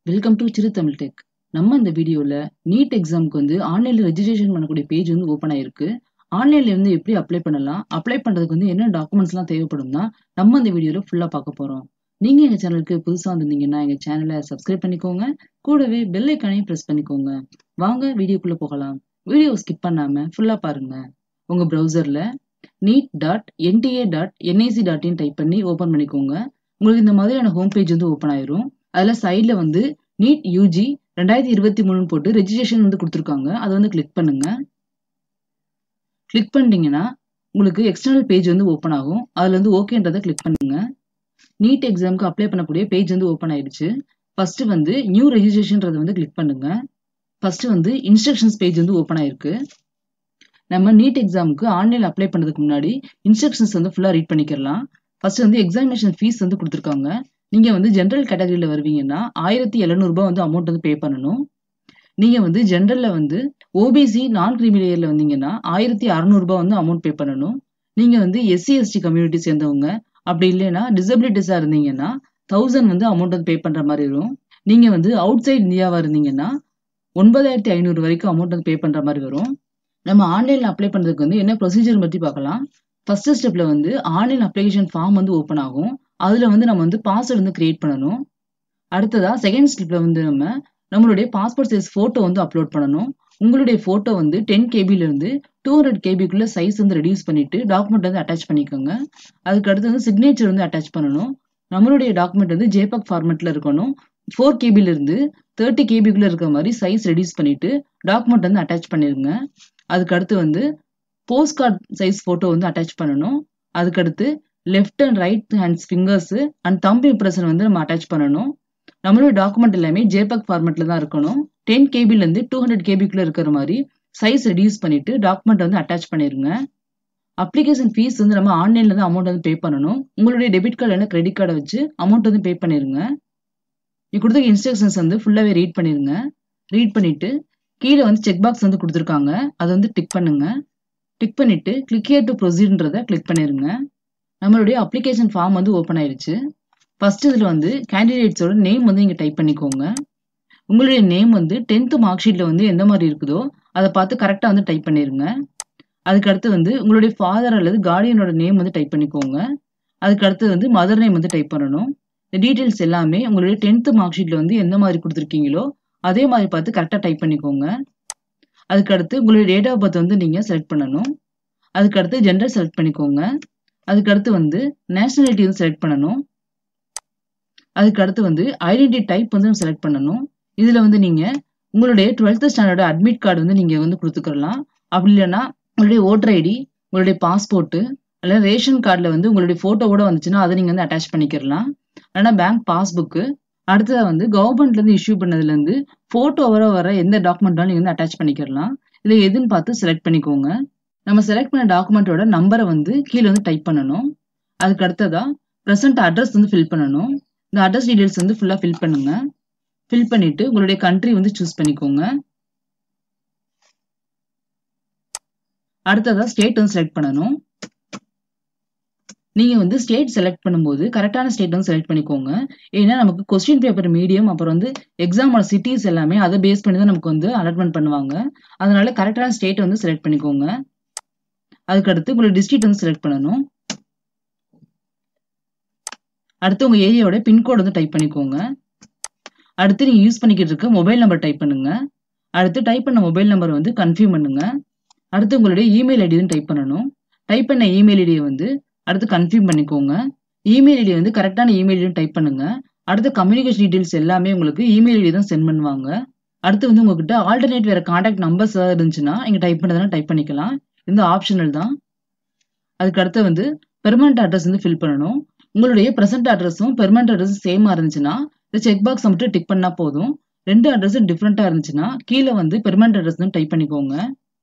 welcome to சிறு Tamil tech நம்ம இந்த வீடியோல நீட் எக்ஸாமுக்கு வந்து ஆன்லைன்ல ரெஜிஸ்ட்ரேஷன் பண்ணக்கூடிய பேஜ் வந்து ஓப்பன் ஆயிருக்கு ஆன்லைன்ல வந்து எப்படி அப்ளை பண்ணலாம் அப்ளை பண்றதுக்கு வந்து என்ன டாக்குமெண்ட்ஸ் எல்லாம் தேவைப்படும்னா நம்ம இந்த வீடியோல ஃபுல்லா பார்க்க போறோம் நீங்க எங்க சேனலுக்கு புதுசா வந்திருந்தீங்கன்னா எங்க சேனலை சப்ஸ்கிரைப் பண்ணிக்கோங்க கூடவே பெல் ஐக்கானையும் பிரஸ் பண்ணிக்கோங்க வாங்க வீடியோக்குள்ள போகலாம் வீடியோ ஸ்கிப் பண்ணாம ஃபுல்லா பாருங்க உங்க ப்ரௌசர்ல NEET dot NTA dot NIC dot in type பண்ணி ஓபன் பண்ணிக்கோங்க உங்களுக்கு இந்த மாதிரியான ஹோம் பேஜ் வந்து ஓப்பன் ஆயிரும் அதுல சைட்ல வந்து நீட் யூஜி ரெண்டாயிரத்தி இருபத்தி மூணு போட்டு ரெஜிஸ்ட்ரேஷன் வந்து கொடுத்துருக்காங்க அதை வந்து கிளிக் பண்ணுங்க கிளிக் பண்ணிட்டீங்கன்னா உங்களுக்கு எக்ஸ்டர்னல் பேஜ் வந்து ஓப்பன் ஆகும் அதுல வந்து ஓகேன்றதை கிளிக் பண்ணுங்க நீட் எக்ஸாமுக்கு அப்ளை பண்ணக்கூடிய பேஜ் வந்து ஓப்பன் ஆயிடுச்சு ஃபர்ஸ்ட் வந்து நியூ ரெஜிஸ்ட்ரேஷன்றதை வந்து கிளிக் பண்ணுங்க ஃபர்ஸ்ட் வந்து இன்ஸ்ட்ரக்ஷன்ஸ் பேஜ் வந்து ஓப்பன் ஆயிருக்கு நம்ம நீட் எக்ஸாமுக்கு ஆன்லைன் அப்ளை பண்ணதுக்கு முன்னாடி இன்ஸ்ட்ரக்ஷன்ஸ் வந்து ஃபுல்லா ரீட் பண்ணிக்கலாம் ஃபர்ஸ்ட் வந்து எக்ஸாமினேஷன் ஃபீஸ் வந்து கொடுத்துருக்காங்க நீங்க வந்து ஜென்ரல் கேட்டகரியில வருவீங்கன்னா ஆயிரத்தி எழுநூறுபா வந்து அமௌண்ட் வந்து பே பண்ணணும் நீங்க வந்து ஜென்ரல்ல வந்து ஓபிசி நான் கிரிமிலேயர்ல வந்தீங்கன்னா ஆயிரத்தி அறுநூறுபா வந்து அமௌண்ட் பே பண்ணணும் நீங்க வந்து எஸ்சி எஸ்டி கம்யூனிட்டி சேர்ந்தவங்க அப்படி இல்லைன்னா டிசபிலிட்டிஸா இருந்தீங்கன்னா தௌசண்ட் வந்து அமௌண்ட் வந்து பே பண்ற மாதிரி வரும் நீங்க வந்து அவுட் சைட் இந்தியாவா இருந்தீங்கன்னா ஒன்பதாயிரத்தி ஐநூறு வரைக்கும் அமௌண்ட் வந்து பே பண்ற மாதிரி வரும் நம்ம ஆன்லைன்ல அப்ளை பண்றதுக்கு வந்து என்ன ப்ரொசீஜர் பத்தி பார்க்கலாம் ஃபர்ஸ்ட் ஸ்டெப்ல வந்து ஆன்லைன் அப்ளிகேஷன் ஃபார்ம் வந்து ஓப்பன் ஆகும் அதுல வந்து நம்ம வந்து பாஸ்வேர்டு வந்து கிரியேட் பண்ணணும் அடுத்ததா செகண்ட் ஸ்டெப்ல வந்து நம்ம நம்மளுடைய பாஸ்போர்ட் சைஸ் போட்டோ வந்து அப்லோட் பண்ணணும் உங்களுடைய போட்டோ வந்து டென் கேபில இருந்து டூ ஹண்ட்ரட் கேபிக்குள்ள சைஸ் வந்து ரெடியூஸ் பண்ணிட்டு டாக்குமெண்ட் வந்து அட்டாச் பண்ணிக்கோங்க அதுக்கு அடுத்து வந்து சிக்னேச்சர் வந்து அட்டாச் பண்ணணும் நம்மளுடைய டாக்குமெண்ட் வந்து ஜேபக் ஃபார்மெட்ல இருக்கணும் ஃபோர் கேபில இருந்து தேர்ட்டி கேபிக்குள்ள இருக்கிற மாதிரி சைஸ் ரெடியூஸ் பண்ணிட்டு டாக்குமெண்ட் வந்து அட்டாச் பண்ணிருங்க அதுக்கு அடுத்து வந்து போஸ்ட் கார்டு சைஸ் போட்டோ வந்து அட்டாச் பண்ணணும் அதுக்கடுத்து left and right hands fingers and thumb impression வந்து நம்ம அட்டாச் பண்ணணும் நம்மளோட டாக்குமெண்ட் எல்லாமே ஜேபக் ஃபார்மெட்ல தான் இருக்கணும் டென் கேபில இருந்து டூ ஹண்ட்ரட் கேபிக்குள்ள இருக்கிற மாதிரி சைஸ் ரெடியூஸ் பண்ணிட்டு டாக்குமெண்ட் வந்து அட்டாச் பண்ணிருங்க அப்ளிகேஷன் ஃபீஸ் வந்து நம்ம ஆன்லைன்ல தான் அமௌண்ட் வந்து பே பண்ணணும் உங்களுடைய டெபிட் கார்டு இல்லைன்னா கிரெடிட் கார்டை வச்சு அமௌண்ட் வந்து பே பண்ணிருங்க நீ கொடுத்த இன்ஸ்ட்ரக்ஷன்ஸ் வந்து ஃபுல்லாவே ரீட் பண்ணிருங்க ரீட் பண்ணிட்டு கீழே வந்து செக் பாக்ஸ் வந்து கொடுத்துருக்காங்க அதை வந்து டிக் பண்ணுங்க டிக் பண்ணிட்டு கிளிக் ஹியர் டு ப்ரொசீட்ன்றதை கிளிக் பண்ணிருங்க நம்மளுடைய அப்ளிகேஷன் ஃபார்ம் வந்து ஓப்பன் ஆயிடுச்சு ஃபர்ஸ்ட் இதில் வந்து கேண்டிடேட்ஸோட நேம் வந்து நீங்கள் டைப் பண்ணிக்கோங்க உங்களுடைய நேம் வந்து டென்த்து மார்க் ஷீட்டில் வந்து எந்த மாதிரி இருக்குதோ அதை பார்த்து கரெக்டாக வந்து டைப் பண்ணிருங்க அதுக்கு அடுத்து வந்து உங்களுடைய ஃபாதர் அல்லது கார்டியனோட நேம் வந்து டைப் பண்ணிக்கோங்க அதுக்கு அடுத்து வந்து மதர் நேம் வந்து டைப் பண்ணணும் இந்த டீட்டெயில்ஸ் எல்லாமே உங்களுடைய டென்த்து மார்க் ஷீட்டில் வந்து எந்த மாதிரி கொடுத்துருக்கீங்களோ அதே மாதிரி பார்த்து கரெக்டாக டைப் பண்ணிக்கோங்க அதுக்கு அடுத்து உங்களுடைய டேட் ஆஃப் பர்த் வந்து நீங்கள் செலக்ட் பண்ணணும் அதுக்கு அடுத்து ஜெண்டர் செலக்ட் பண்ணிக்கோங்க அதுக்கு அடுத்து வந்து நேஷனாலிட்டி வந்து செலக்ட் பண்ணணும் அதுக்கு அடுத்து வந்து ஐடென்டி டைப் வந்து செலக்ட் பண்ணணும் இதுல வந்து நீங்க உங்களுடைய டுவெல்த் ஸ்டாண்டர்ட் அட்மிட் கார்டு வந்து நீங்க வந்து கொடுத்துக்கலாம் அப்படி இல்லைன்னா உங்களுடைய ஓட்டர் ஐடி உங்களுடைய பாஸ்போர்ட் அல்ல ரேஷன் கார்டில் வந்து உங்களுடைய போட்டோவோட வந்துச்சுன்னா அதை நீங்க வந்து அட்டாச் பண்ணிக்கிறலாம் இல்லைன்னா பேங்க் பாஸ்புக்கு அடுத்ததாக வந்து கவர்மெண்ட்ல இருந்து இஷ்யூ பண்ணதுல இருந்து போட்டோவோட வர எந்த டாக்குமெண்ட்டாலும் நீங்க வந்து அட்டாச் பண்ணிக்கிறலாம் இதுல எதுன்னு பார்த்து செலக்ட் பண்ணிக்கோங்க நம்ம செலக்ட் பண்ண டாக்குமெண்ட்டோட நம்பரை வந்து கீழே வந்து டைப் பண்ணணும் அதுக்கு அடுத்ததா ப்ரெசன்ட் அட்ரஸ் வந்து ஃபில் பண்ணணும் இந்த அட்ரஸ் டீடைல்ஸ் வந்து ஃபுல்லா ஃபில் பண்ணுங்க ஃபில் பண்ணிட்டு உங்களுடைய கண்ட்ரி வந்து சூஸ் பண்ணிக்கோங்க அடுத்ததா ஸ்டேட் வந்து செலக்ட் பண்ணணும் நீங்க வந்து ஸ்டேட் செலக்ட் பண்ணும்போது கரெக்டான ஸ்டேட் வந்து செலக்ட் பண்ணிக்கோங்க ஏன்னா நமக்கு கொஸ்டின் பேப்பர் மீடியம் அப்புறம் வந்து எக்ஸாமோட சிட்டிஸ் எல்லாமே அதை பேஸ் பண்ணி தான் நமக்கு வந்து அலாட்மெண்ட் பண்ணுவாங்க அதனால கரெக்டான ஸ்டேட் வந்து செலக்ட் பண்ணிக்கோங்க அதுக்கடுத்து உங்களோட டிஸ்ட்ரிக்ட் வந்து செலக்ட் பண்ணணும் அடுத்து உங்க ஏரியாவோட பின்கோடு வந்து டைப் பண்ணிக்கோங்க அடுத்து நீங்க யூஸ் பண்ணிக்கிட்டு இருக்க மொபைல் நம்பர் டைப் பண்ணுங்க அடுத்து டைப் பண்ண மொபைல் நம்பர் வந்து கன்ஃபியூம் பண்ணுங்க அடுத்து உங்களுடைய இமெயில் ஐடி வந்து டைப் பண்ணணும் டைப் பண்ண இமெயில் ஐடியை வந்து அடுத்து கன்ஃபியூம் பண்ணிக்கோங்க இமெயில் ஐடி வந்து கரெக்டான இமெயில் ஐடி டைப் பண்ணுங்க அடுத்து கம்யூனிகேஷன் டீடைல்ஸ் எல்லாமே உங்களுக்கு இமெயில் ஐடி தான் சென்ட் பண்ணுவாங்க அடுத்து வந்து உங்ககிட்ட ஆல்டர்னேட் வேற கான்டாக்ட் நம்பர்ஸ் ஏதாவது இருந்துச்சுன்னா இங்க டைப் பண்ணதுனா டைப் பண்ணிக்கலாம் இந்த ஆப்ஷனல் தான் அதுக்கு அடுத்து வந்து பெர்மனன்ட் அட்ரஸ் வந்து ஃபில் பண்ணணும் உங்களுடைய ப்ரெசென்ட் அட்ரஸும் பெர்மனன்ட் அட்ரஸும் சேமா இருந்துச்சுன்னா இந்த செக் பாக்ஸ் மட்டும் டிக் பண்ணா போதும் ரெண்டு அட்ரஸ் டிஃப்ரெண்டா இருந்துச்சுன்னா கீழே வந்து பெர்மனன்ட் அட்ரஸ் வந்து டைப் பண்ணிக்கோங்க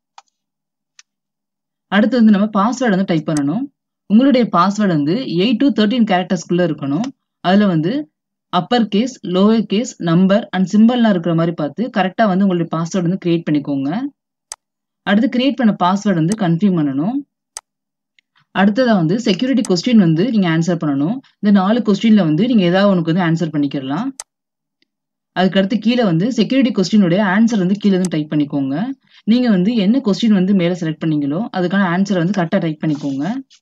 அடுத்து வந்து நம்ம பாஸ்வேர்டு வந்து டைப் பண்ணணும் உங்களுடைய பாஸ்வேர்டு வந்து எயிட் டு தேர்ட்டின் கேரக்டர்ஸ்குள்ள இருக்கணும் அதுல வந்து upper case lower case number and சிம்பிள்லாம் இருக்கிற மாதிரி பார்த்து கரெக்டா வந்து உங்களுடைய பாஸ்வேர்டு வந்து கிரியேட் பண்ணிக்கோங்க அடுத்து கிரியேட் பண்ண பாஸ்வேர்டு வந்து கன்ஃபியூம் பண்ணணும் அடுத்ததா வந்து செக்யூரிட்டி கொஸ்டின் வந்து நீங்க ஆன்சர் பண்ணணும் இந்த நாலு கொஸ்டின்ல வந்து நீங்க ஏதாவது ஒனுக்கு வந்து ஆன்சர் பண்ணிக்கிறலாம் அதுக்கடுத்து கீழே வந்து செக்யூரிட்டி கொஸ்டினுடைய ஆன்சர் வந்து கீழே வந்து டைப் பண்ணிக்கோங்க நீங்க வந்து என்ன கொஸ்டின் வந்து மேல செலக்ட் பண்ணீங்களோ அதுக்கான ஆன்சரை வந்து கரெக்டா டைப் பண்ணிக்கோங்க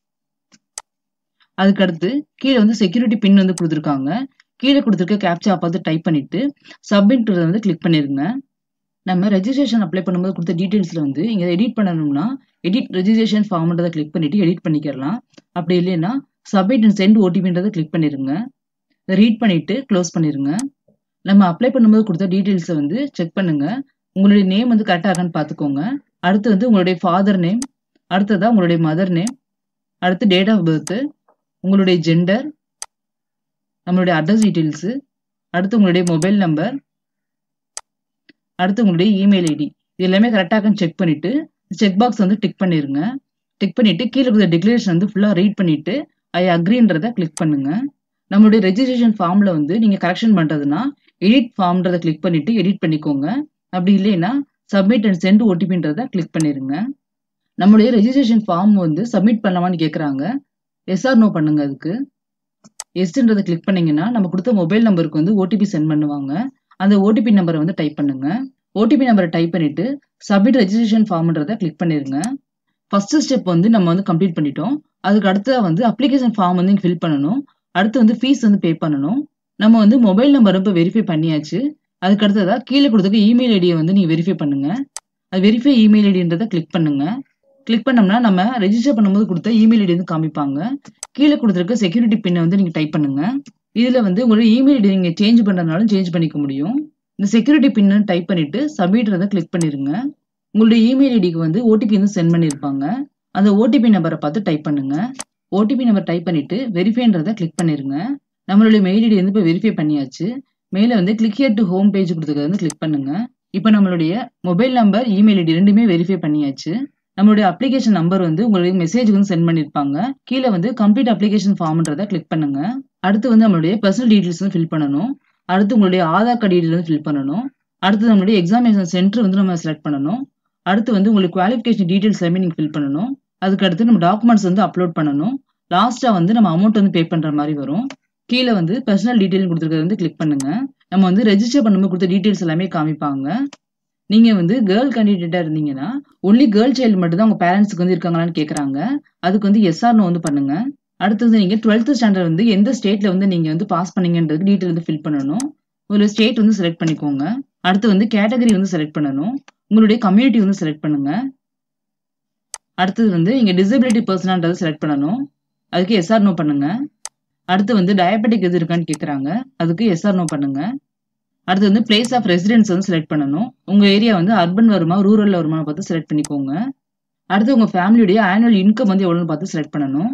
அதுக்கடுத்து கீழே வந்து செக்யூரிட்டி பின் வந்து கொடுத்துருக்காங்க கீழே கொடுத்துருக்க கேப்சா பார்த்து டைப் பண்ணிட்டு சப்மிட் வந்து கிளிக் பண்ணிருங்க நம்ம ரெஜிஸ்ட்ரேஷன் அப்ளை பண்ணும்போது கொடுத்த டீட்டெயில்ஸ்ல வந்து இங்க எடிட் பண்ணணும்னா எடிட் ரெஜிஸ்ட்ரேஷன் ஃபார்ம்ன்றதை கிளிக் பண்ணிட்டு எடிட் பண்ணிக்கலாம் அப்படி இல்லைன்னா சப்மிட் அண்ட் சென்ட் ஓடிபின்றதை கிளிக் பண்ணிருங்க ரீட் பண்ணிட்டு க்ளோஸ் பண்ணிருங்க நம்ம அப்ளை பண்ணும்போது கொடுத்த டீட்டெயில்ஸை வந்து செக் பண்ணுங்க உங்களுடைய நேம் வந்து கரெக்டாக இருக்கான்னு பார்த்துக்கோங்க அடுத்து வந்து உங்களுடைய ஃபாதர் நேம் அடுத்ததா உங்களுடைய மதர் நேம் அடுத்து டேட் ஆஃப் பர்த் உங்களுடைய ஜெண்டர் நம்மளுடைய அட்ரஸ் டீட்டெயில்ஸு அடுத்து உங்களுடைய மொபைல் நம்பர் அடுத்து உங்களுடைய இமெயில் ஐடி இது எல்லாமே கரெக்டாக இருக்கான்னு செக் பண்ணிட்டு செக் பாக்ஸ் வந்து டிக் பண்ணிருங்க டிக் பண்ணிட்டு கீழே இருக்கிற டிக்ளரேஷன் வந்து ஃபுல்லாக ரீட் பண்ணிட்டு ஐ அக்ரின்றதை கிளிக் பண்ணுங்க நம்மளுடைய ரெஜிஸ்ட்ரேஷன் ஃபார்ம்ல வந்து நீங்க கரெக்ஷன் பண்றதுன்னா எடிட் ஃபார்ம்ன்றதை கிளிக் பண்ணிட்டு எடிட் பண்ணிக்கோங்க அப்படி இல்லைன்னா சப்மிட் அண்ட் சென்ட் ஓடிபின்றதை கிளிக் பண்ணிருங்க நம்மளுடைய ரெஜிஸ்ட்ரேஷன் ஃபார்ம் வந்து சப்மிட் பண்ணலாமான்னு கேட்குறாங்க எஸ்ஆர் நோ பண்ணுங்க அதுக்கு எஸ்ன்றதை கிளிக் பண்ணீங்கன்னா நம்ம கொடுத்த மொபைல் நம்பருக்கு வந்து ஓடிபி சென்ட் பண்ணுவாங்க அந்த ஓடிபி நம்பரை வந்து டைப் பண்ணுங்க ஓடிபி நம்பரை டைப் பண்ணிட்டு சப்மிட் ரெஜிஸ்ட்ரேஷன் ஃபார்ம்ன்றதை கிளிக் பண்ணிருங்க ஃபர்ஸ்ட் ஸ்டெப் வந்து நம்ம வந்து கம்ப்ளீட் பண்ணிட்டோம் அதுக்கு அடுத்ததா வந்து அப்ளிகேஷன் ஃபார்ம் வந்து ஃபில் பண்ணணும் அடுத்து வந்து ஃபீஸ் வந்து பே பண்ணணும் நம்ம வந்து மொபைல் நம்பர் இப்போ வெரிஃபை பண்ணியாச்சு அதுக்கு அடுத்ததா கீழே கொடுத்துருக்க இமெயில் ஐடியை வந்து நீங்க வெரிஃபை பண்ணுங்க அது வெரிஃபை இமெயில் ஐடின்றதை கிளிக் பண்ணுங்க கிளிக் பண்ணோம்னா நம்ம ரெஜிஸ்டர் பண்ணும்போது கொடுத்த இமெயில் ஐடி வந்து காமிப்பாங்க கீழே கொடுத்துருக்க செக்யூரிட்டி பின்னை வந்து நீங்க டைப் பண்ணுங்க இதுல வந்து உங்களோட இமெயில் ஐடி நீங்க சேஞ்ச் பண்றதுனாலும் சேஞ்ச் பண்ணிக்க முடியும் இந்த செக்யூரிட்டி பின்னு டைப் பண்ணிட்டு சப்மிட்றதை கிளிக் பண்ணிருங்க உங்களுடைய இமெயில் ஐடிக்கு வந்து ஓடிபி வந்து சென்ட் பண்ணிருப்பாங்க அந்த ஓடிபி நம்பரை பார்த்து டைப் பண்ணுங்க ஓடிபி நம்பர் டைப் பண்ணிட்டு வெரிஃபைன்றதை கிளிக் பண்ணிருங்க நம்மளுடைய மெயில் ஐடி வந்து இப்போ வெரிஃபை பண்ணியாச்சு மேல வந்து click here to home page கொடுத்துருக்கிறது வந்து கிளிக் பண்ணுங்க இப்போ நம்மளுடைய மொபைல் நம்பர் இமெயில் ஐடி ரெண்டுமே வெரிஃபை பண்ணியாச்சு நம்மளுடைய அப்ளிகேஷன் நம்பர் வந்து உங்களுக்கு மெசேஜ் வந்து சென்ட் பண்ணிருப்பாங்க கீழே வந்து கம்ப்ளீட் அப்ளிகேஷன் ஃபார்ம்ன்றதை கிளிக் பண்ணுங்க அடுத்து வந்து நம்மளுடைய பர்சனல் டீடைல்ஸ் வந்து ஃபில் பண்ணணும் அடுத்து உங்களுடைய ஆதார் கார்டு டீடைல் வந்து ஃபில் பண்ணணும் அடுத்து நம்மளுடைய எக்ஸாமினேஷன் சென்டர் வந்து நம்ம செலக்ட் பண்ணணும் அடுத்து வந்து உங்களுக்கு குவாலிஃபிகேஷன் டீடைல்ஸ் எல்லாமே நீங்க ஃபில் பண்ணணும் அதுக்கு அடுத்து நம்ம டாக்குமெண்ட்ஸ் வந்து அப்லோட் பண்ணணும் லாஸ்டா வந்து நம்ம அமௌண்ட் வந்து பே பண்ற மாதிரி வரும் கீழே வந்து பர்சனல் டீடைல் கொடுத்துருக்கிறது வந்து கிளிக் பண்ணுங்க நம்ம வந்து ரெஜிஸ்டர் பண்ணும்போது கொடுத்த டீடைல்ஸ் எல்லாமே காமிப்பாங்க நீங்க வந்து கேர்ள் கேண்டிடேட்டா இருந்தீங்கன்னா ஒன்லி கேர்ள் சைல்டு மட்டும் தான் உங்க பேரண்ட்ஸ்க்கு வந்து இருக்காங்களான்னு கேக்குறாங்க அதுக்கு வந்து எஸ்ஆர்னோ வந்து பண்ணுங்க அடுத்தது நீங்க டுவெல்த் ஸ்டாண்டர்ட் வந்து எந்த ஸ்டேட்ல வந்து நீங்க வந்து பாஸ் பண்ணீங்கன்றது டீடைல் வந்து ஃபில் பண்ணணும் ஒரு ஸ்டேட் வந்து செலக்ட் பண்ணிக்கோங்க அடுத்து வந்து கேட்டகரி வந்து செலக்ட் பண்ணணும் உங்களுடைய கம்யூனிட்டி வந்து செலக்ட் பண்ணுங்க அடுத்தது வந்து நீங்க டிசபிலிட்டி பர்சனான்றதை செலக்ட் பண்ணணும் அதுக்கு எஸ்ஆர் நோ பண்ணுங்க அடுத்து வந்து டயபெட்டிக் எது இருக்கான்னு கேக்குறாங்க அதுக்கு எஸ்ஆர் நோ பண்ணுங்க அடுத்து வந்து பிளேஸ் ஆஃப் ரெசிடென்ஸ் வந்து செலக்ட் பண்ணணும் உங்க ஏரியா வந்து அர்பன் வருமா ரூரல் வருமா பார்த்து செலக்ட் பண்ணிக்கோங்க அடுத்து உங்க ஃபேமிலியுடைய ஆனுவல் இன்கம் வந்து எவ்வளவுன்னு பார்த்து செலக்ட் பண்ணணும்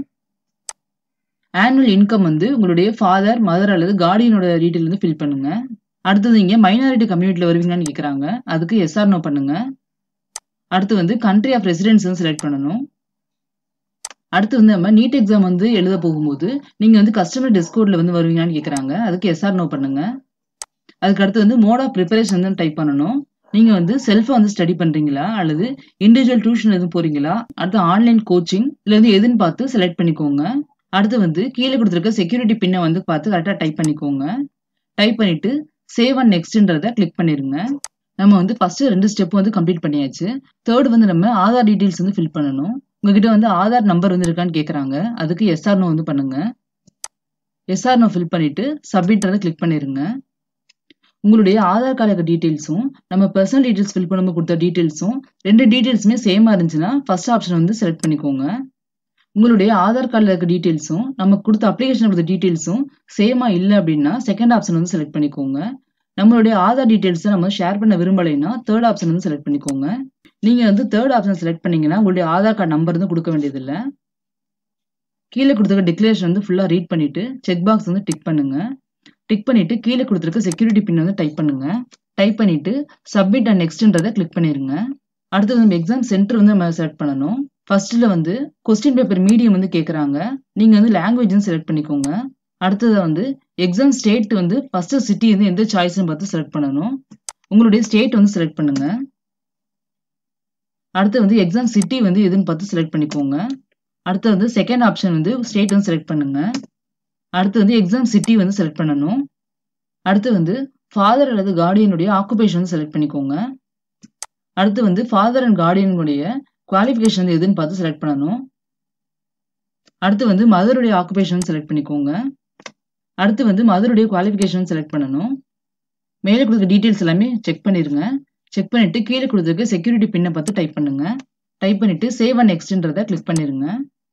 ஆனுவல் இன்கம் வந்து உங்களுடைய ஃபாதர் மதர் அல்லது கார்டியனோட டீட்டெயில் வந்து ஃபில் பண்ணுங்க அடுத்தது இங்க மைனாரிட்டி கம்யூனிட்டில வருவீங்கன்னு கேக்குறாங்க அதுக்கு எஸ்ஆர் நோ பண்ணுங்க அடுத்து வந்து கண்ட்ரி ஆஃப் ரெசிடென்ஸ் வந்து செலக்ட் பண்ணணும் அடுத்து வந்து நம்ம நீட் எக்ஸாம் வந்து எழுத போகும்போது நீங்க வந்து கஸ்டமர் டிஸ்கோட்ல வந்து வருவீங்கன்னு கேக்குறாங்க அதுக்கு எஸ்ஆர் நோ பண்ணுங்க அதுக்கு அடுத்து வந்து மோட் ஆஃப் ப்ரிப்பரேஷன் வந்து டைப் பண்ணணும் நீங்க வந்து செல்ஃபா வந்து ஸ்டடி பண்றீங்களா அல்லது இண்டிவிஜுவல் டியூஷன் எதுவும் போறீங்களா அடுத்து ஆன்லைன் கோச்சிங் இதுல வந்து எதுன்னு பார்த்து செலக்ட் பண்ணிக்கோங்க அடுத்து வந்து கீழே கொடுத்துருக்க செக்யூரிட்டி பின்னை வந்து பார்த்து கரெக்டா டைப் பண்ணிக்கோங்க டைப் பண்ணிட்டு சேவ் அண்ட் நெக்ஸ்ட்ன்றத கிளிக் பண்ணிருங்க நம்ம வந்து ஃபர்ஸ்ட் ரெண்டு ஸ்டெப் வந்து கம்ப்ளீட் பண்ணியாச்சு தேர்ட் வந்து நம்ம ஆதார் டீடைல்ஸ் வந்து ஃபில் பண்ணணும் உங்ககிட்ட வந்து ஆதார் நம்பர் வந்து இருக்கான்னு கேக்குறாங்க அதுக்கு எஸ்ஆர்னோ வந்து பண்ணுங்க எஸ்ஆர்னோ ஃபில் பண்ணிட்டு சப்மிட்றத கிளிக் பண்ணிருங்க உங்களுடைய ஆதார் கார்டு டீடைல்ஸும் நம்ம பர்சனல் டீடைல்ஸ் ஃபில் பண்ணும்போது கொடுத்த டீடைல்ஸும் ரெண்டு டீடைல்ஸுமே சேமா இருந்துச்சுன்னா ஃபர்ஸ்ட் ஆப்ஷன் வந்து செலக்ட் பண்ணிக்கோங்க உங்களுடைய ஆதார் கார்டில் இருக்க டீடைல்ஸும் நம்ம கொடுத்த அப்ளிகேஷன் கொடுத்த டீடைல்ஸும் சேமா இல்லை அப்படின்னா செகண்ட் ஆப்ஷன் வந்து செலக்ட் பண்ணிக்கோங்க நம்மளுடைய ஆதார் டீடைல்ஸை நம்ம ஷேர் பண்ண விரும்பலைன்னா தேர்ட் ஆப்ஷன் வந்து செலக்ட் பண்ணிக்கோங்க நீங்க வந்து தேர்ட் ஆப்ஷன் செலக்ட் பண்ணீங்கன்னா உங்களுடைய ஆதார் கார்டு நம்பர் வந்து கொடுக்க வேண்டியதில்லை கீழே கொடுத்துருக்க டிக்ளரேஷன் வந்து ஃபுல்லா ரீட் பண்ணிட்டு செக் பாக்ஸ் வந்து டிக் பண்ணுங்க டிக் பண்ணிட்டு கீழே கொடுத்துருக்க செக்யூரிட்டி பின் வந்து டைப் பண்ணுங்க டைப் பண்ணிட்டு சப்மிட் அண்ட் நெக்ஸ்ட்ன்றதை கிளிக் பண்ணிருங்க அடுத்தது நம்ம எக்ஸாம் சென்டர் வந்து நம்ம செலக்ட் பண்ணணும் ஃபர்ஸ்ட்ல வந்து கொஸ்டின் பேப்பர் மீடியம் வந்து கேக்குறாங்க நீங்க வந்து லாங்குவேஜ் வந்து செலக்ட் பண்ணிக்கோங்க அடுத்தது வந்து எக்ஸாம் ஸ்டேட் வந்து ஃபர்ஸ்ட் சிட்டி வந்து எந்த சாய்ஸ்னு பார்த்து செலக்ட் பண்ணணும் உங்களுடைய ஸ்டேட் வந்து செலக்ட் பண்ணுங்க அடுத்து வந்து எக்ஸாம் சிட்டி வந்து எதுன்னு பார்த்து செலக்ட் பண்ணிக்கோங்க அடுத்து வந்து செகண்ட் ஆப்ஷன் வந்து ஸ்டேட் வந்து செலக்ட் பண்ணுங்க அடுத்து வந்து எக்ஸாம் சிட்டி வந்து செலக்ட் பண்ணணும் அடுத்து வந்து ஃபாதர் அல்லது கார்டியனுடைய ஆக்குபேஷன் செலக்ட் பண்ணிக்கோங்க அடுத்து வந்து ஃபாதர் அண்ட் கார்டியனுடைய குவாலிஃபிகேஷன் வந்து எதுன்னு பார்த்து செலக்ட் பண்ணணும் அடுத்து வந்து மதருடைய ஆக்குபேஷன் செலக்ட் பண்ணிக்கோங்க அடுத்து வந்து மதருடைய குவாலிஃபிகேஷன் செலக்ட் பண்ணணும் மேலே கொடுத்த டீட்டெயில்ஸ் எல்லாமே செக் பண்ணிருங்க செக் பண்ணிட்டு கீழே கொடுத்துருக்கு செக்யூரிட்டி பின்னை பார்த்து டைப் பண்ணுங்க டைப் பண்ணிட்டு சேவ் அண்ட் நெக்ஸ்ட்ன்றத கிளிக் பண்ணிருங்க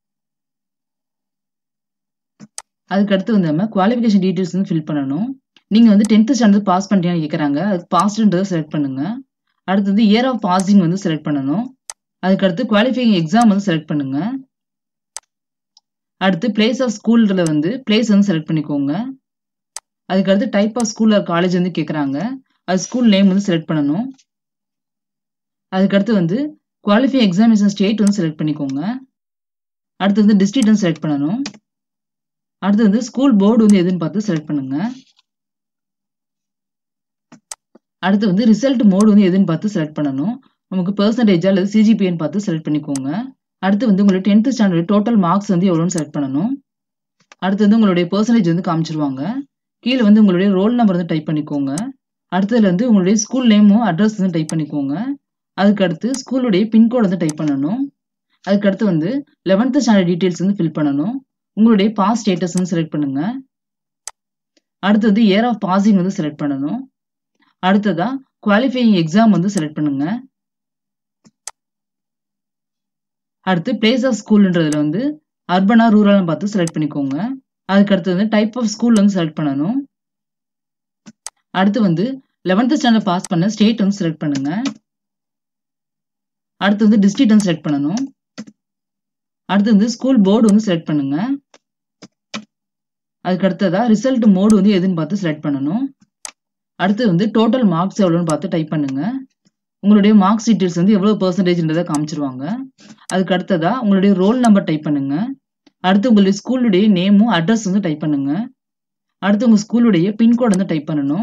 அதுக்கு அடுத்து வந்து நம்ம குவாலிஃபிகேஷன் டீட்டெயில்ஸ் வந்து ஃபில் பண்ணணும் நீங்க வந்து டென்த் ஸ்டாண்டர்ட் பாஸ் பண்ணிட்டீங்கன்னு கேட்குறாங்க அதுக்கு பாஸ்ட்ன்றதை செலக்ட் பண்ணுங்க அடுத்து வந்து இயர் ஆஃப் பாசிங் வந்து செலக்ட் பண்ணணும் அதுக்கு அடுத்து குவாலிஃபைங் எக்ஸாம் வந்து செலக்ட் பண்ணுங்க அடுத்து பிளேஸ் ஆஃப் ஸ்கூல்ல வந்து பிளேஸ் வந்து செலக்ட் பண்ணிக்கோங்க அதுக்கு அடுத்து type of school or college வந்து கேட்குறாங்க அது ஸ்கூல் நேம் வந்து செலக்ட் பண்ணணும் அதுக்கு அடுத்து வந்து குவாலிஃபை எக்ஸாமினேஷன் ஸ்டேட் வந்து செலக்ட் பண்ணிக்கோங்க அடுத்து வந்து டிஸ்ட்ரிக்ட் வந்து செலக்ட் பண்ணணும் அடுத்து வந்து ஸ்கூல் போர்டு வந்து எதுன்னு பார்த்து செலக்ட் பண்ணுங்க அடுத்து வந்து ரிசல்ட் மோடு வந்து எதுன்னு பார்த்து செலக்ட் பண்ணணும் நமக்கு பெர்சன்டேஜா அல்லது சிஜிபிஎன்னு பார்த்து செலக்ட் பண்ணிக்கோங்க அடுத்து வந்து உங்களுடைய டென்த் ஸ்டாண்டர்ட் டோட்டல் மார்க்ஸ் வந்து எவ்வளோன்னு செலக்ட் பண்ணணும் அடுத்து வந்து உங்களுடைய பெர்சன்டேஜ் வந்து காமிச்சிருவாங்க கீழே வந்து உங்களுடைய ரோல் நம்பர் வந்து டைப் பண்ணிக்கோங்க அடுத்ததுல வந்து உங்களுடைய ஸ்கூல் நேமும் அட்ரஸ் வந்து டைப் பண்ணிக்கோங்க அதுக்கு அடுத்து ஸ்கூலுடைய பின்கோட் வந்து டைப் பண்ணணும் அதுக்கு அடுத்து வந்து லெவன்த் ஸ்டாண்டர்ட் டீட்டெயில்ஸ் வந்து ஃபில் பண்ணணும் உங்களுடைய பாஸ் ஸ்டேட்டஸ் வந்து செலக்ட் பண்ணுங்க அடுத்து வந்து இயர் ஆஃப் பாசிங் வந்து செலக்ட் பண்ணணும் அடுத்ததா குவாலிஃபையிங் எக்ஸாம் வந்து செலக்ட் பண்ணுங்க அடுத்து பிளேஸ் ஆஃப் ஸ்கூல்ன்றதுல வந்து அர்பனா ரூரல்னு பார்த்து செலக்ட் பண்ணிக்கோங்க அதுக்கு அடுத்து வந்து டைப் ஆஃப் ஸ்கூல் வந்து செலக்ட் பண்ணணும் அடுத்து வந்து லெவன்த் ஸ்டாண்டர்ட் பாஸ் பண்ண ஸ்டேட் வந்து செலக்ட் பண்ணுங்க அடுத்து வந்து டிஸ்ட்ரிக்ட் வந்து செலக்ட் பண்ணணும் அடுத்து வந்து ஸ்கூல் போர்டு வந்து செலக்ட் பண்ணுங்க அதுக்கு அடுத்ததா ரிசல்ட் மோடு வந்து எதுன்னு பார்த்து செலக்ட் பண்ணணும் அடுத்து வந்து டோட்டல் மார்க்ஸ் எவ்வளோன்னு பார்த்து டைப் பண்ணுங்க உங்களுடைய மார்க்ஸ் டீட்டெயில்ஸ் வந்து எவ்வளோ பர்சன்டேஜ்ன்றதை காமிச்சிருவாங்க அதுக்கு அடுத்ததா உங்களுடைய ரோல் நம்பர் டைப் பண்ணுங்க அடுத்து உங்களுடைய ஸ்கூலுடைய நேமும் அட்ரஸ் வந்து டைப் பண்ணுங்க அடுத்து உங்க ஸ்கூலுடைய பின்கோட் வந்து டைப் பண்ணணும்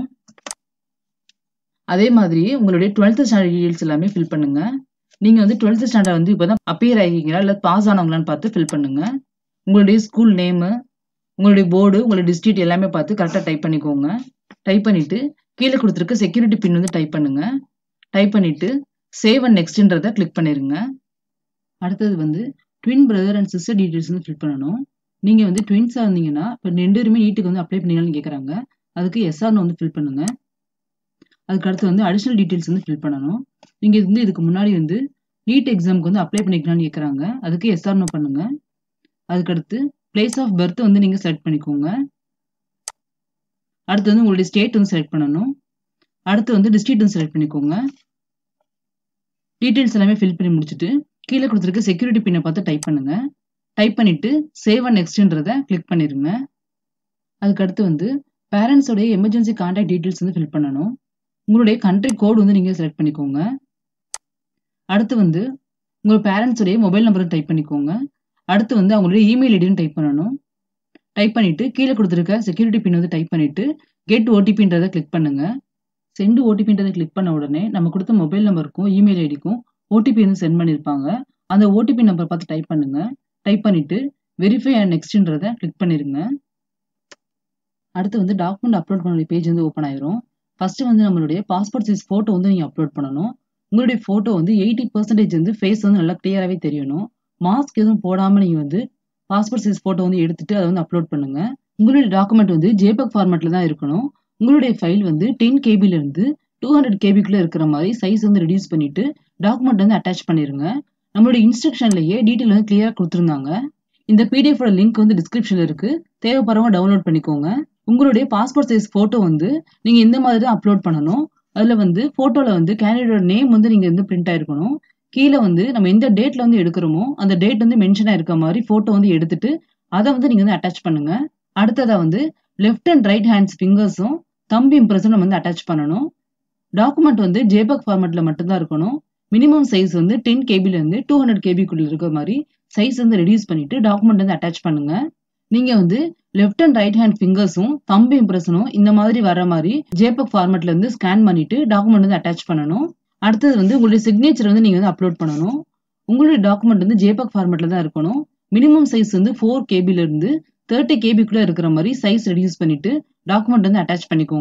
அதே மாதிரி உங்களுடைய டுவெல்த் ஸ்டாண்டர்ட் டீடைல்ஸ் எல்லாமே ஃபில் பண்ணுங்க நீங்க வந்து டுவெல்த் ஸ்டாண்டர்ட் வந்து இப்போதான் அப்பியர் ஆகிங்களா இல்ல பாஸ் ஆனவங்களான்னு பார்த்து ஃபில் பண்ணுங்க உங்களுடைய ஸ்கூல் நேமு உங்களுடைய போர்டு உங்களுடைய டிஸ்ட்ரிக்ட் எல்லாமே பார்த்து கரெக்டாக டைப் பண்ணிக்கோங்க டைப் பண்ணிட்டு கீழே கொடுத்துருக்க செக்யூரிட்டி பின் வந்து டைப் பண்ணுங்க டைப் பண்ணிட்டு சேவ் அண்ட் நெக்ஸ்ட்ன்றதை கிளிக் பண்ணிருங்க அடுத்தது வந்து twin brother and sister details வந்து ஃபில் பண்ணணும் நீங்க வந்து ட்வின்ஸா இருந்தீங்கன்னா இப்போ ரெண்டு பேருமே நீட்டுக்கு வந்து அப்ளை பண்ணீங்களான்னு கேட்குறாங்க அதுக்கு எஸ்ஆர்னு வந்து ஃபில் பண்ணுங்க அதுக்கு அடுத்து வந்து அடிஷனல் டீடைல்ஸ் வந்து ஃபில் பண்ணணும் நீங்க வந்து இதுக்கு முன்னாடி வந்து நீட் எக்ஸாமுக்கு வந்து அப்ளை பண்ணிக்கலாம்னு கேட்குறாங்க அதுக்கு எஸ்ஆர்னோ பண்ணுங்க அதுக்கு அடுத்து பிளேஸ் ஆஃப் பர்த் வந்து நீங்க செலக்ட் பண்ணிக்கோங்க அடுத்து வந்து உங்களுடைய ஸ்டேட் வந்து செலக்ட் பண்ணணும் அடுத்து வந்து டிஸ்ட்ரிக்ட் வந்து செலக்ட் பண்ணிக்கோங்க டீடைல்ஸ் எல்லாமே ஃபில் பண்ணி முடிச்சுட்டு கீழே கொடுத்துருக்க செக்யூரிட்டி பின்னை பார்த்து டைப் பண்ணுங்க டைப் பண்ணிட்டு சேவ் அண்ட் நெக்ஸ்ட்ன்றத கிளிக் பண்ணிருங்க அதுக்கு அடுத்து வந்து பேரண்ட்ஸோடைய எமர்ஜென்சி கான்டாக்ட் டீடைல்ஸ் வந்து ஃபில் பண்ணணும் உங்களுடைய கண்ட்ரி கோட் வந்து நீங்க செலக்ட் பண்ணிக்கோங்க அடுத்து வந்து உங்க பேரண்ட்ஸோடைய மொபைல் நம்பரை டைப் பண்ணிக்கோங்க அடுத்து வந்து அவங்களுடைய இமெயில் ஐடின்னு டைப் பண்ணணும் டைப் பண்ணிட்டு கீழே கொடுத்துருக்க செக்யூரிட்டி பின் வந்து டைப் பண்ணிட்டு கெட் ஓடிபின்றதை கிளிக் பண்ணுங்க சென்ட் ஓடிபின்றதை கிளிக் பண்ண உடனே நம்ம கொடுத்த மொபைல் நம்பருக்கும் இமெயில் ஐடிக்கும் ஓடிபி வந்து சென்ட் பண்ணியிருப்பாங்க அந்த ஓடிபி நம்பர் பார்த்து டைப் பண்ணுங்க டைப் பண்ணிட்டு வெரிஃபை அண்ட் நெக்ஸ்ட்ன்றதை கிளிக் பண்ணிருங்க அடுத்து வந்து டாக்குமெண்ட் அப்லோட் பண்ண பேஜ் வந்து ஓப்பன் ஆயிரும் ஃபர்ஸ்ட் வந்து நம்மளுடைய பாஸ்போர்ட் சைஸ் ஃபோட்டோ வந்து நீங்கள் அப்லோட் பண்ணணும் உங்களுடைய ஃபோட்டோ வந்து எயிட்டி பர்சன்டேஜ் வந்து ஃபேஸ் வந்து நல்லா கிளியராகவே தெரியணும் மாஸ்க் எதுவும் போடாமல் நீங்கள் வந்து பாஸ்போர்ட் சைஸ் ஃபோட்டோ வந்து எடுத்துட்டு அதை வந்து அப்லோட் பண்ணுங்க உங்களுடைய டாக்குமெண்ட் வந்து ஜேபக் ஃபார்மேட்ல தான் இருக்கணும் உங்களுடைய ஃபைல் வந்து டென் கேபில இருந்து டூ ஹண்ட்ரட் கேபிக்குள்ள இருக்கிற மாதிரி சைஸ் வந்து ரெடியூஸ் பண்ணிட்டு டாக்குமெண்ட் வந்து அட்டாச் பண்ணிருங்க நம்மளுடைய இன்ஸ்ட்ரக்ஷன்லயே டீட்டெயில் வந்து கிளியரா கொடுத்துருந்தாங்க இந்த பிடிஎஃப் லிங்க் வந்து டிஸ்கிரிப்ஷன்ல இருக்கு தேவைப்படுறவங்க டவுன்லோட் பண்ணிக்கோங்க உங்களுடைய பாஸ்போர்ட் சைஸ் போட்டோ வந்து நீங்க இந்த மாதிரி தான் அப்லோட் பண்ணணும் அதுல வந்து போட்டோல வந்து கேண்டிடேட் நேம் வந்து நீங்க வந்து பிரிண்ட் ஆயிருக்கணும் கீழே வந்து நம்ம எந்த டேட்ல வந்து எடுக்கிறோமோ அந்த டேட் வந்து மென்ஷன் ஆயிருக்க மாதிரி போட்டோ வந்து எடுத்துட்டு அதை வந்து நீங்க வந்து அட்டாச் பண்ணுங்க அடுத்ததா வந்து லெஃப்ட் அண்ட் ரைட் ஹேண்ட்ஸ் ஃபிங்கர்ஸும் தம்பி இம்ப்ரெஸும் நம்ம வந்து அட்டாச் பண்ணணும் டாக்குமெண்ட் வந்து ஜேபக் ஃபார்மேட்ல மட்டும்தான் இருக்கணும் மினிமம் சைஸ் வந்து டென் கேபில இருந்து டூ ஹண்ட்ரட் கேபிக்குள்ள இருக்கிற மாதிரி சைஸ் வந்து ரெடியூஸ் பண்ணிட்டு டாக்குமெண்ட் வந்து அட்டாச் பண்ணுங்க நீங்க வந்து லெஃப்ட் அண்ட் ரைட் ஹேண்ட் ஃபிங்கர்ஸும் தம்பு இம்ப்ரெஷனும் இந்த மாதிரி வர மாதிரி ஜேபக் ஃபார்மேட்ல இருந்து ஸ்கேன் பண்ணிட்டு டாக்குமெண்ட் வந்து அட்டாச் பண்ணணும் அடுத்தது வந்து உங்களுடைய சிக்னேச்சர் வந்து நீங்க வந்து அப்லோட் பண்ணணும் உங்களுடைய டாக்குமெண்ட் வந்து ஜேபக் ஃபார்மேட்ல தான் இருக்கணும் மினிமம் சைஸ் வந்து ஃபோர் கேபில இருந்து தேர்ட்டி கேபிக்குள்ள இருக்கிற மாதிரி சைஸ் ரெடியூஸ் பண்ணிட்டு டாக்குமெண்ட் வந்து அட்டாச் பண்ணிக்கோங்க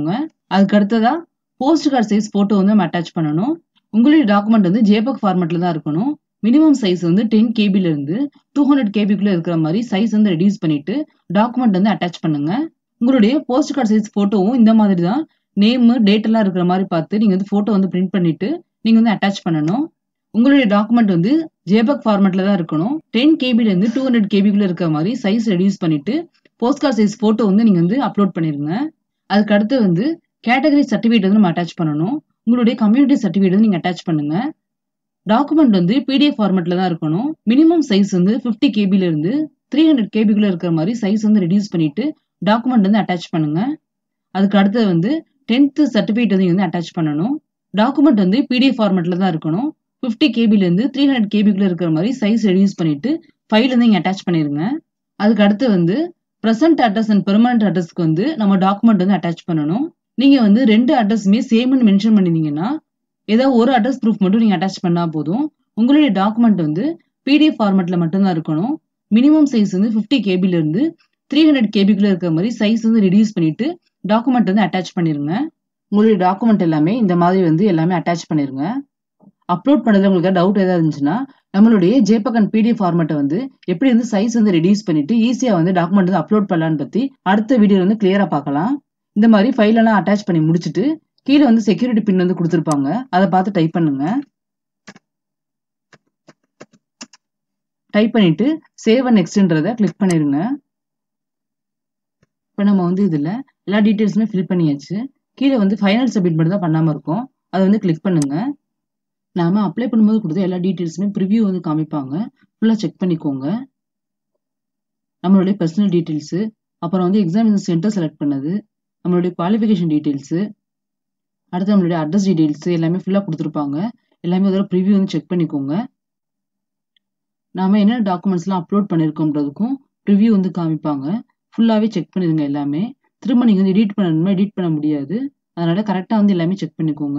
அதுக்கு அடுத்ததா போஸ்ட் கார்டு சைஸ் போட்டோ வந்து நம்ம அட்டாச் பண்ணணும் உங்களுடைய டாக்குமெண்ட் வந்து ஜேபக் ஃபார்மேட்ல தான் இருக்கணும் மினிமம் சைஸ் வந்து டென் கேபில இருந்து டூ ஹண்ட்ரட் கேபிக்குள்ள இருக்கிற மாதிரி சைஸ் வந்து ரெடியூஸ் பண்ணிட்டு டாக்குமெண்ட் வந்து அட்டாச் பண்ணுங்க உங்களுடைய போஸ்ட் கார்டு சைஸ் போட்டோவும் இந்த மாதிரி தான் நேம் டேட் எல்லாம் இருக்கிற மாதிரி பார்த்து நீங்க வந்து போட்டோ வந்து பிரிண்ட் பண்ணிட்டு நீங்க வந்து அட்டாச் பண்ணணும் உங்களுடைய டாக்குமெண்ட் வந்து ஜேபக் ஃபார்மேட்ல தான் இருக்கணும் டென் கேபில இருந்து டூ ஹண்ட்ரட் கேபிக்குள்ள இருக்கிற மாதிரி சைஸ் ரெடியூஸ் பண்ணிட்டு போஸ்ட் கார்டு சைஸ் போட்டோ வந்து நீங்க வந்து அப்லோட் பண்ணிருங்க அதுக்கு அடுத்து வந்து கேட்டகரி சர்டிஃபிகேட் வந்து நம்ம அட்டாச் பண்ணணும் உங்களுடைய கம்யூனிட்டி சர்டிஃபிகேட் வந்து நீங்க அட்டாச் பண்ணுங்க டாக்குமெண்ட் வந்து பிடிஎஃப் ஃபார்மேட்ல தான் இருக்கணும் மினிமம் சைஸ் வந்து ஃபிஃப்டி கேபில இருந்து த்ரீ ஹண்ட்ரட் கேபிக்குள்ள இருக்கிற மாதிரி சைஸ் வந்து ரெடியூஸ் பண்ணிட்டு டாக்குமெண்ட் வந்து அட்டாச் பண்ணுங்க அதுக்கு அடுத்தது வந்து டென்த் சர்டிஃபிகேட் வந்து வந்து அட்டாச் பண்ணணும் டாக்குமெண்ட் வந்து பிடிஎஃப் ஃபார்மேட்ல தான் இருக்கணும் ஃபிஃப்டி கேபில இருந்து த்ரீ ஹண்ட்ரட் கேபிக்குள்ள இருக்கிற மாதிரி சைஸ் ரெடியூஸ் பண்ணிட்டு ஃபைல் வந்து இங்க அட்டாச் பண்ணிருங்க அதுக்கு அடுத்து வந்து ப்ரெசென்ட் அட்ரஸ் அண்ட் பெர்மனன்ட் அட்ரஸ்க்கு வந்து நம்ம டாக்குமெண்ட் வந்து அட்டாச் பண்ணணும் நீங்க வந்து ரெண்டு அட்ரஸுமே சேம்னு மென்ஷன் பண்ணிருந்தீங்கன்னா ஏதோ ஒரு அட்ரஸ் ப்ரூஃப் மட்டும் நீங்க அட்டாச் பண்ணா போதும் உங்களுடைய டாக்குமெண்ட் வந்து பிடிஎஃப் ஃபார்மேட்ல மட்டும்தான் இருக்கணும் மினிமம் சைஸ் வந்து ஃபிஃப்டி கேபில இருந்து த்ரீ ஹண்ட்ரட் கேபிக்குள்ள இருக்கிற மாதிரி சைஸ் வந்து ரெடியூஸ் பண்ணிட்டு டாக்குமெண்ட் வந்து அட்டாச் பண்ணிருங்க உங்களுடைய டாக்குமெண்ட் எல்லாமே இந்த மாதிரி வந்து எல்லாமே அட்டாச் பண்ணிருங்க அப்லோட் பண்ணதுல உங்களுக்கு டவுட் ஏதாவது இருந்துச்சுன்னா நம்மளுடைய ஜேபக் அண்ட் பிடிஎஃப் ஃபார்மேட்டை வந்து எப்படி வந்து சைஸ் வந்து ரெடியூஸ் பண்ணிட்டு ஈஸியா வந்து டாக்குமெண்ட் வந்து அப்லோட் பண்ணலான்னு பத்தி அடுத்த வீடியோ வந்து கிளியரா பார்க்கலாம் இந்த மாதிரி ஃபைல் எல்லாம் அட்டாச் பண்ணி முடிச்சுட்டு கீழே வந்து செக்யூரிட்டி பின் வந்து கொடுத்துருப்பாங்க அதை பார்த்து டைப் பண்ணுங்க டைப் பண்ணிட்டு சேவ் அண்ட் நெக்ஸ்ட்ன்றத கிளிக் பண்ணிருங்க இப்போ நம்ம வந்து இதுல எல்லா டீட்டெயில்ஸுமே ஃபில் பண்ணியாச்சு கீழே வந்து ஃபைனல் சப்மிட் மட்டும் தான் பண்ணாம இருக்கும் அதை வந்து கிளிக் பண்ணுங்க நாம அப்ளை பண்ணும்போது கொடுத்த எல்லா டீட்டெயில்ஸுமே ப்ரிவியூ வந்து காமிப்பாங்க ஃபுல்லாக செக் பண்ணிக்கோங்க நம்மளுடைய பர்சனல் டீட்டெயில்ஸு அப்புறம் வந்து எக்ஸாமினேஷன் சென்டர் செலக்ட் பண்ணது நம்மளுடைய குவாலிஃபிகேஷன் டீட்டெயில்ஸு அடுத்து நம்மளுடைய அட்ரஸ் டீட்டெயில்ஸ் எல்லாமே ஃபுல்லாக கொடுத்துருப்பாங்க எல்லாமே ஒரு ப்ரிவியூ வந்து செக் பண்ணிக்கோங்க நாம என்ன டாக்குமெண்ட்ஸ்லாம் அப்லோட் பண்ணியிருக்கோன்றதுக்கும் ரிவ்யூ வந்து காமிப்பாங்க ஃபுல்லாகவே செக் பண்ணிடுங்க எல்லாமே திரும்ப நீங்கள் வந்து எடிட் பண்ணணுமா எடிட் பண்ண முடியாது அதனால கரெக்டாக வந்து எல்லாமே செக் பண்ணிக்கோங்க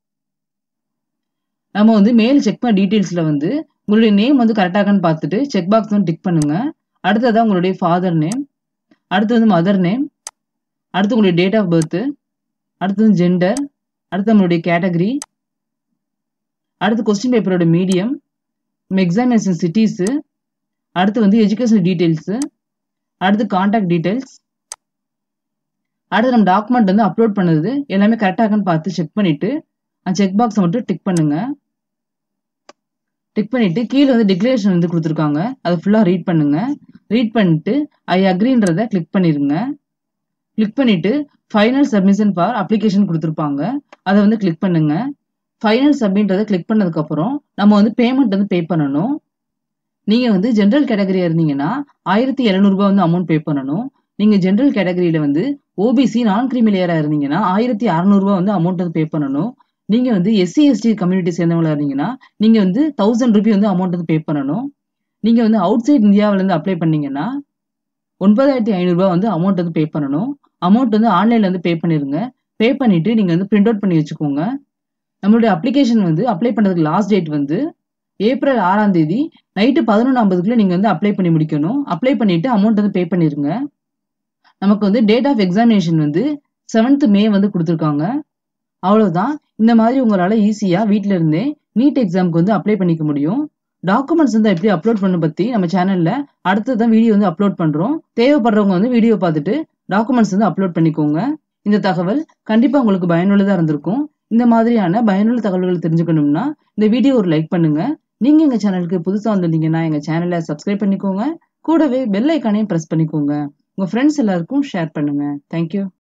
நம்ம வந்து மேல் செக் பண்ண டீட்டெயில்ஸில் வந்து உங்களுடைய நேம் வந்து கரெக்டாகான்னு பார்த்துட்டு செக் பாக்ஸ் வந்து டிக் பண்ணுங்க அடுத்ததான் உங்களுடைய ஃபாதர் நேம் அடுத்து வந்து மதர் நேம் அடுத்து உங்களுடைய டேட் ஆஃப் பர்த்து அடுத்தது ஜெண்டர் அடுத்து நம்மளுடைய கேட்டகரி அடுத்து கொஸ்டின் பேப்பரோட மீடியம் நம்ம எக்ஸாமினேஷன் சிட்டிஸு அடுத்து வந்து எஜுகேஷன் டீட்டெயில்ஸு அடுத்து காண்டாக்ட் டீட்டெயில்ஸ் அடுத்து நம்ம டாக்குமெண்ட் வந்து அப்லோட் பண்ணது எல்லாமே கரெக்டாகன்னு பார்த்து செக் பண்ணிட்டு அந்த செக் பாக்ஸை மட்டும் டிக் பண்ணுங்க டிக் பண்ணிட்டு கீழே வந்து டிக்ளரேஷன் வந்து கொடுத்துருக்காங்க அதை ஃபுல்லாக ரீட் பண்ணுங்க ரீட் பண்ணிட்டு ஐ அக்ரின்றத கிளிக் பண்ணிருங்க கிளிக் பண்ணிட்டு ஃபைனல் சப்மிஷன் ஃபார் அப்ளிகேஷன் கொடுத்துருப்பாங்க அதை வந்து கிளிக் பண்ணுங்க ஃபைனல் சப்மிட்றதை கிளிக் பண்ணதுக்கு அப்புறம் நம்ம வந்து பேமெண்ட் வந்து பே பண்ணணும் நீங்க வந்து ஜென்ரல் கேட்டகரியா இருந்தீங்கன்னா ஆயிரத்தி எழுநூறுபா வந்து அமௌண்ட் பே பண்ணணும் நீங்க ஜென்ரல் கேட்டகரியில வந்து ஓபிசி நான் கிரிமிலியரா இருந்தீங்கன்னா ஆயிரத்தி அறுநூறுபா வந்து அமௌண்ட் வந்து பே பண்ணணும் நீங்க வந்து எஸ்சி எஸ்டி கம்யூனிட்டி சேர்ந்தவங்களா இருந்தீங்கன்னா நீங்க வந்து தௌசண்ட் ருபி வந்து அமௌண்ட் வந்து பே பண்ணணும் நீங்க வந்து அவுட் சைட் இந்தியாவில இருந்து அப்ளை பண்ணீங்கன்னா ஒன்பதாயிரத்தி ஐநூறுபா வந்து அமௌண்ட் வந்து பே பண்ணணும் அமௌண்ட் வந்து ஆன்லைன்ல வந்து பே பண்ணிருங்க பே பண்ணிட்டு நீங்க வந்து பிரிண்ட் அவுட் பண்ணி வச்சுக்கோங்க நம்மளுடைய அப்ளிகேஷன் வந்து அப்ளை பண்றதுக்கு லாஸ்ட் டேட் வந்து ஏப்ரல் ஆறாம் தேதி நைட்டு பதினொன்று ஐம்பதுக்குள்ள நீங்க வந்து அப்ளை பண்ணி முடிக்கணும் அப்ளை பண்ணிட்டு அமௌண்ட் வந்து பே பண்ணிருங்க நமக்கு வந்து டேட் ஆஃப் எக்ஸாமினேஷன் வந்து செவன்த் மே வந்து கொடுத்துருக்காங்க அவ்வளவுதான் இந்த மாதிரி உங்களால ஈஸியா வீட்ல இருந்தே நீட் எக்ஸாமுக்கு வந்து அப்ளை பண்ணிக்க முடியும் டாக்குமெண்ட்ஸ் வந்து எப்படி அப்லோட் பண்ண பத்தி நம்ம சேனல்ல அடுத்ததான் வீடியோ வந்து அப்லோட் பண்றோம் தேவைப்படுறவங்க வந்து வீடியோ பார்த்துட்டு டாக்குமெண்ட்ஸ் வந்து அப்லோட் பண்ணிக்கோங்க இந்த தகவல் கண்டிப்பா உங்களுக்கு பயனுள்ளதா இருந்திருக்கும் இந்த மாதிரியான பயனுள்ள தகவல்கள் தெரிஞ்சுக்கணும்னா இந்த வீடியோ ஒரு லைக் பண்ணுங்க நீங்க எங்க சேனலுக்கு புதுசா வந்திருந்தீங்கன்னா எங்க சேனலை சப்ஸ்கிரைப் பண்ணிக்கோங்க கூடவே பெல் ஐக்கானையும் பிரஸ் பண்ணிக்கோங்க உங்க ஃப்ரெண்ட்ஸ் எல்லாருக்கும் ஷேர் பண்ணுங்க தேங்க்யூ